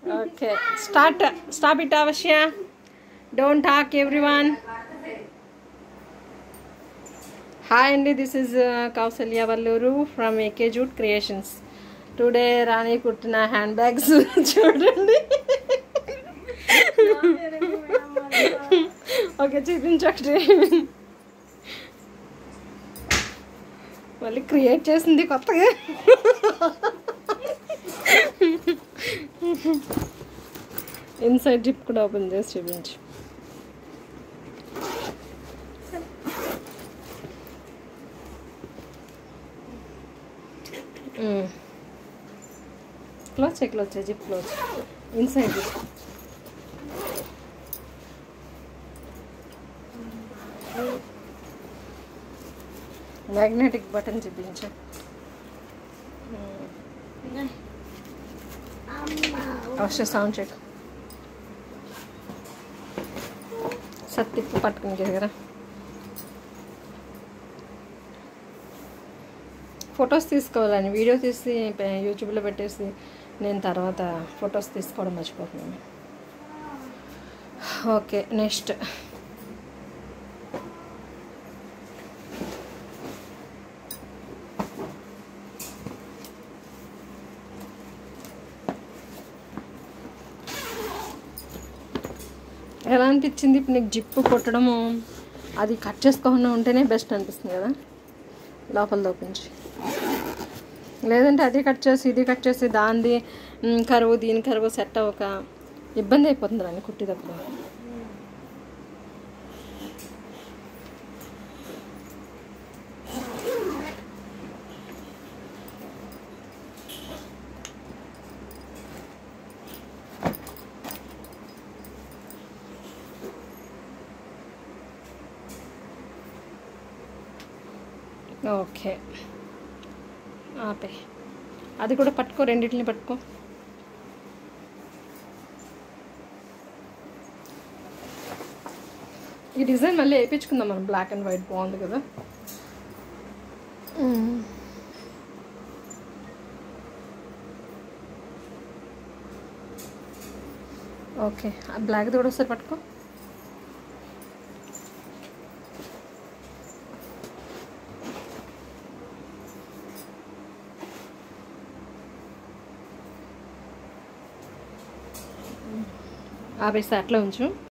okay start stop it అవశ్య don't talk everyone hi అండి this is Kousalya Valluru from AK jute creations today Rani కుట్టిన hand bags చూడండి okay చూపించండి మళ్ళీ create చేసింది కొత్తగా ఇన్సైడ్ జిప్ కూడా ఓపెన్ చేసి చూపించు క్లోజ్ చేయి క్లోజ్ చేయి zip close inside zip magnetic button చూపించు అవశ్య సౌండ్ చెక్ సత్తిప్పు పట్టుకుని దగ్గర ఫొటోస్ తీసుకోవాలని వీడియో తీసి పే- యూట్యూబ్లో పెట్టేసి నేను తర్వాత ఫొటోస్ తీసుకోవడం మర్చిపోతున్నాను ఓకే నెక్స్ట్ ఎలా అనిపించింది ఇప్పుడు నీకు జిప్పు కొట్టడము అది కట్ చేసుకోకుండా ఉంటేనే బెస్ట్ అనిపిస్తుంది కదా లోపల దోపించి లేదంటే అది కట్ చేసి ఇది కట్ చేసి దానిది మ్, కరువు దీని కరువు సెట్ అవ్వక ఇబ్బంది అయిపోతుంది రాని కుట్టేటప్పుడు ఓకే ఆపే అది కూడా పట్టుకో రెండింటిని పట్టుకో ఈ డిజైన్ మళ్ళీ వేయించుకుందాం మనం బ్లాక్ అండ్ వైట్ బాగుంది కదా ఓకే ఆ బ్లాక్ది కూడా ఒకసారి పట్టుకో ఆపేసి అట్లా ఉంచు